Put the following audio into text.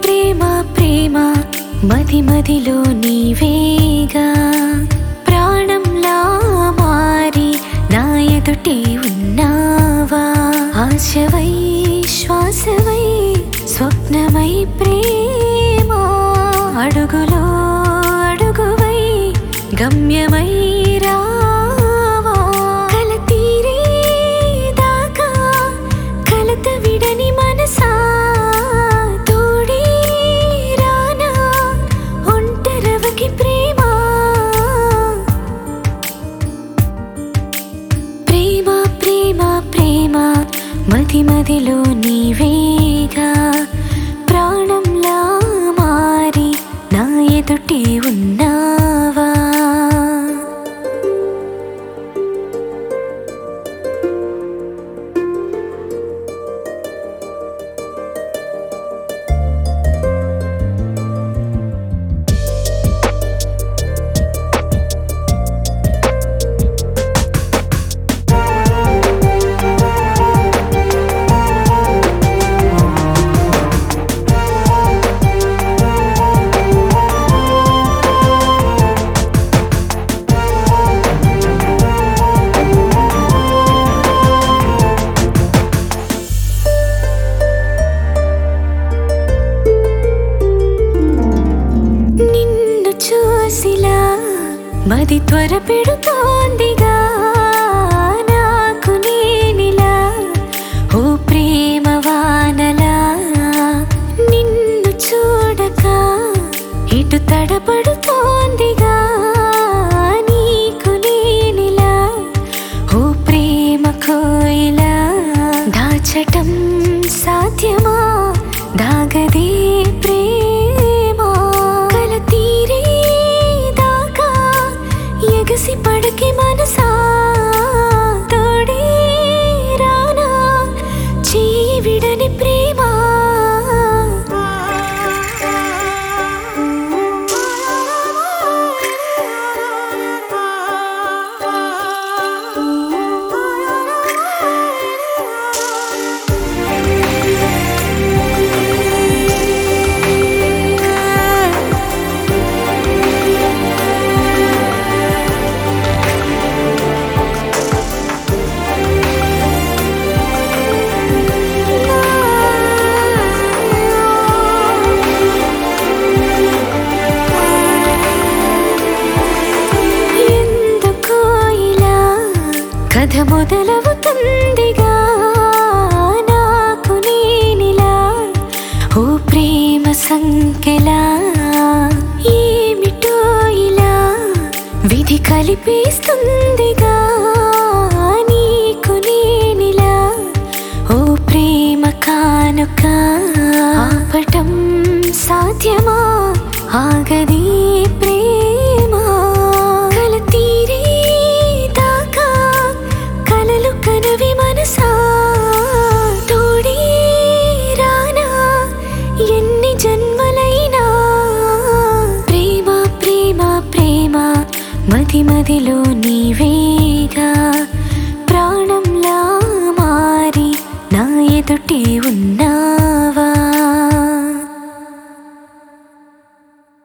ప్రేమ ప్రేమ మది మదిలో నీవేగా ప్రాణంలా మారి నా ఎదుటే ఉన్నావా ఆశవై శ్వాసవై స్వప్నమై ప్రేమ అడుగులో అడుగువై గమ్యమై రావా కల తీరే దాకా కలత విడని మనసా తోడే రానా ఒంటరవకి ప్రేమ ప్రేమ ప్రేమ ప్రేమ మది మదిలో నీవేగా ప్రాణంలా మారి నా ఎదుటే ఉన్నావా నిన్ను చూసిలా మది త్వర పెడుతోందిగా నాకు నేనిలా ఓ ప్రేమ వానలా నిన్ను చూడక ఇటు తడబడుతోందిగా నీకు నేనిలా ఓ ప్రేమ కోయిలా దాచటం సాధ్యమా దాగదే ప్రేమ కల తీరే దాకా ఎగసి పడకి మనసా తోడే రానా చేయి విడని ప్రేమ ఎందుకో ఇలా కథ మొదలవుతుందిగా నాకు నేనిలా ఓ ప్రేమ సంఖ్యలా ఏమిటో ఇలా విధి కలిపేస్తుందిగా నీకు నేనిలా ఓ ప్రేమ కానుక ఆపటం సాధ్యమా ఆగది ప్రేమ కల తీరే దాకా కలలు కనవి మనసా తోడే రానా ఎన్ని జన్మలైనా ప్రేమ ప్రేమ ప్రేమ మది మదిలో నీవేగా